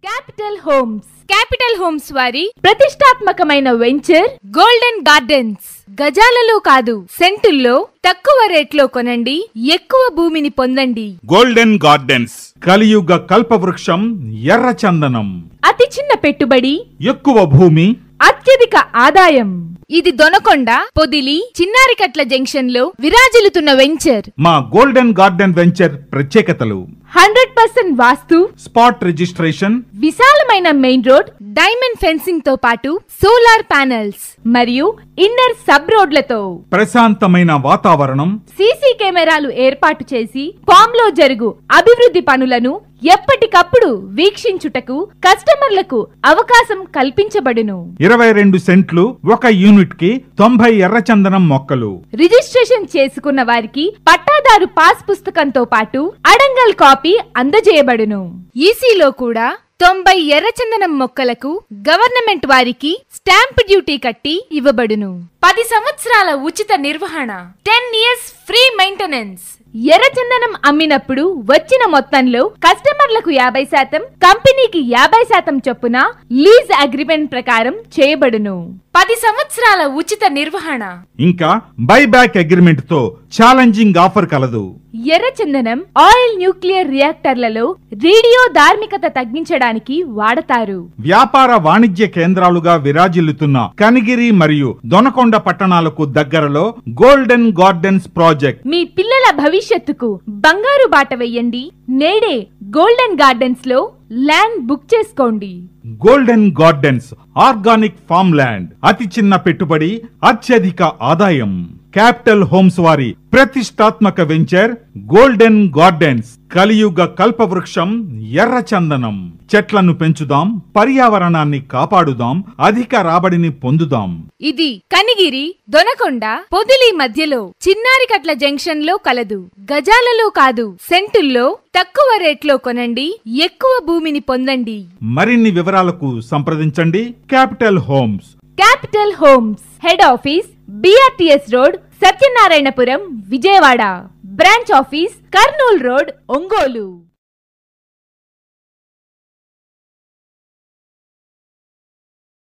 capital homes capital homes వారి ప్రతిష్టాత్మకమైన venture golden gardens గజాలలో కాదు సెంటుల్లో తక్కువ రేట్లో కొనండి ఎక్కువ భూమిని పొందండి గోల్డెన్ గార్డెన్స్ కలియుగ కల్పవృక్షం ఎర్రచందనం అతి చిన్న పెట్టుబడి ఎక్కువ భూమి అత్యధిక ఆదాయం ఇది దొనకొండ పొదిలి చిన్నారికట్ల జంక్షన్ లో విరాజిల్లుతున్న వెంచర్ మా గోల్డెన్ గార్డెన్ వెంచర్ ప్రత్యేకతలు hundred percent vastu spot registration విశాలమైన మెయిన్ రోడ్ డైమండ్ ఫెన్సింగ్ తో పాటు సోలార్ ప్యానెల్స్ మరియు ఇన్నర్ సబ్ రోడ్లతో ప్రశాంతమైన వాతావరణం సీసీ కెమెరాలు ఏర్పాటు చేసి ఫామ్ లో జరుగు అభివృద్ధి పనులను ఎప్పటికప్పుడు వీక్షించుటకు కస్టమర్లకు అవకాశం కల్పించబడును ఇరవై రెండు సెంట్లు ఒక యూనిట్ కి తొంభై ఎర్రచందనం మొక్కలు రిజిస్ట్రేషన్ చేసుకున్న వారికి పట్టాదారు పాస్ పుస్తకంతో పాటు అడంగల్ కాపీ అందజేయబడును ఈసీలో కూడా తొంభై ఎర్రచందనం మొక్కలకు గవర్నమెంట్ వారికి స్టాంప్ డ్యూటీ కట్టి ఇవ్వబడును పది సంవత్సరాల ఉచిత నిర్వహణ టెన్ ఇయర్స్ ఫ్రీ మెయింటెనెన్స్ ఎర్రచందనం అమ్మినప్పుడు వచ్చిన మొత్తంలో కస్టమర్లకు యాభై శాతం కంపెనీకి యాభై శాతం చొప్పున లీజ్ అగ్రిమెంట్ ప్రకారం చేయబడును పది సంవత్సరాల ఉచిత నిర్వహణ ఇంకా బైబ్యాక్ అగ్రిమెంట్ తో ఛాలెంజింగ్ ఆఫర్ కలదు ఎర్రచందనం ఆయిల్ న్యూక్లియర్ రియాక్టర్లలో రేడియో ధార్మికత తగ్గించడానికి వాడతారు వ్యాపార వాణిజ్య కేంద్రాలుగా విరాజిల్లుతున్న కనిగిరి మరియు దొనకొండ పట్టణాలకు దగ్గరలో గోల్డెన్ గార్డెన్స్ ప్రాజెక్ట్ మీ పిల్లల భవిష్యత్తుకు బంగారు బాట వేయండి నేడే గోల్డెన్ గార్డెన్స్ లో ల్యాండ్ బుక్ చేసుకోండి golden gardens organic farm land అతి చిన్న పెట్టుబడి అత్యధిక ఆదాయం క్యాపిటల్ హోమ్స్ వారి ప్రతిష్టాత్మక వెంచర్ గోల్డెన్ గార్డెన్స్ కలియుగ కల్పవృక్షం ఎర్రచందనం చెట్లను పెంచుదాం పర్యావరణాన్ని కాపాడుదాం అధిక రాబడిని పొందుదాం ఇది కనిగిరి దొనకొండ పొదిలి మధ్యలో చిన్నారికట్ల జంక్షన్ లో కలదు గజాలలో కాదు సెంటుల్లో తక్కువ రేట్లో కొనండి ఎక్కువ భూమిని పొందండి మరిన్ని వివరాలకు సంప్రదించండి capital homes capital homes head office BRTS road Satyanarayanapuram Vijayawada branch office Kurnool road Ongole